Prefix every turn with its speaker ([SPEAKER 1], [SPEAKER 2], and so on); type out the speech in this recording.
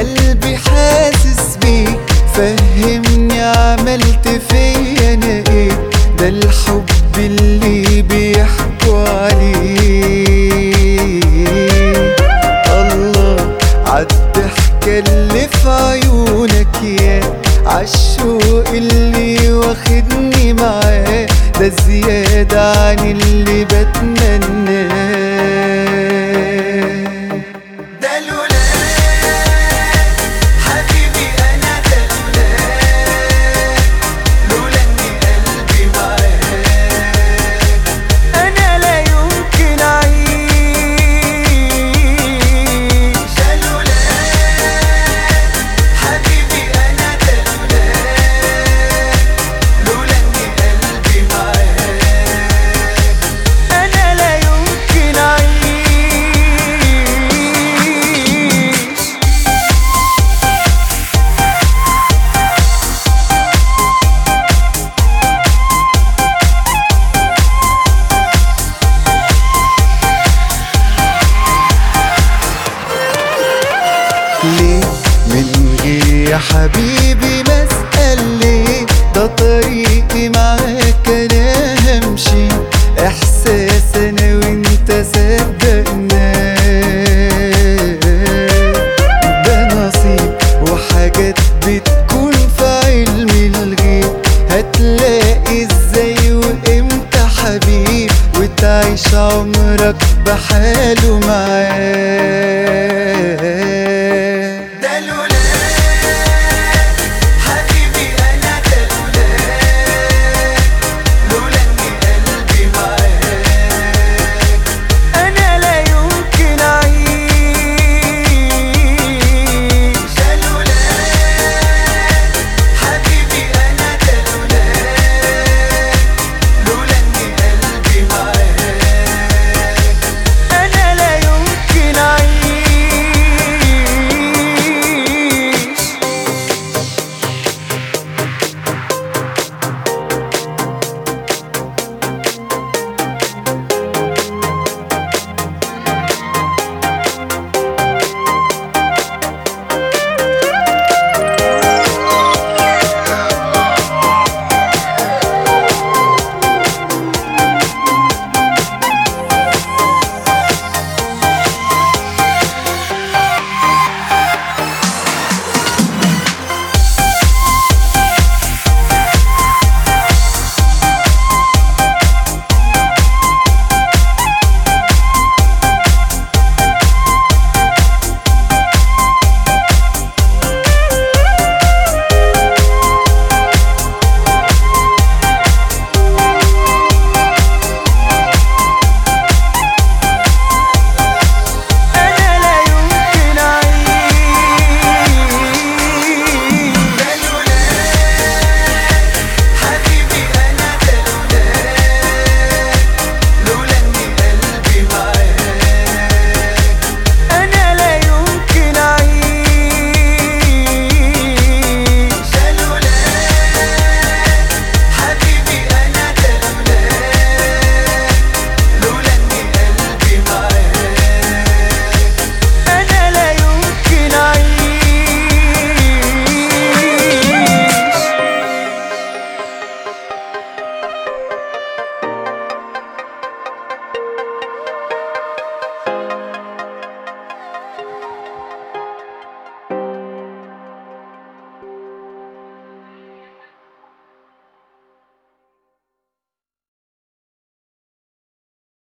[SPEAKER 1] قلبي حاسس بيك فهمني عملت فيا انا ايه ده الحب اللي بيحكوا عليه الله عالضحكة اللي في عيونك يا عالشوق اللي واخدني معاه ده زيادة عن اللي بتمناه ده لولاك حبيبي انا ده لولاك لولا اني قلبي معاك انا لا يمكن اعيش ده لولاك حبيبي انا ده لولاك لولا اني قلبي معاك انا لا يمكن اعيش ليه من غير يا حبيبي مسأل ليه ده طريقي معاك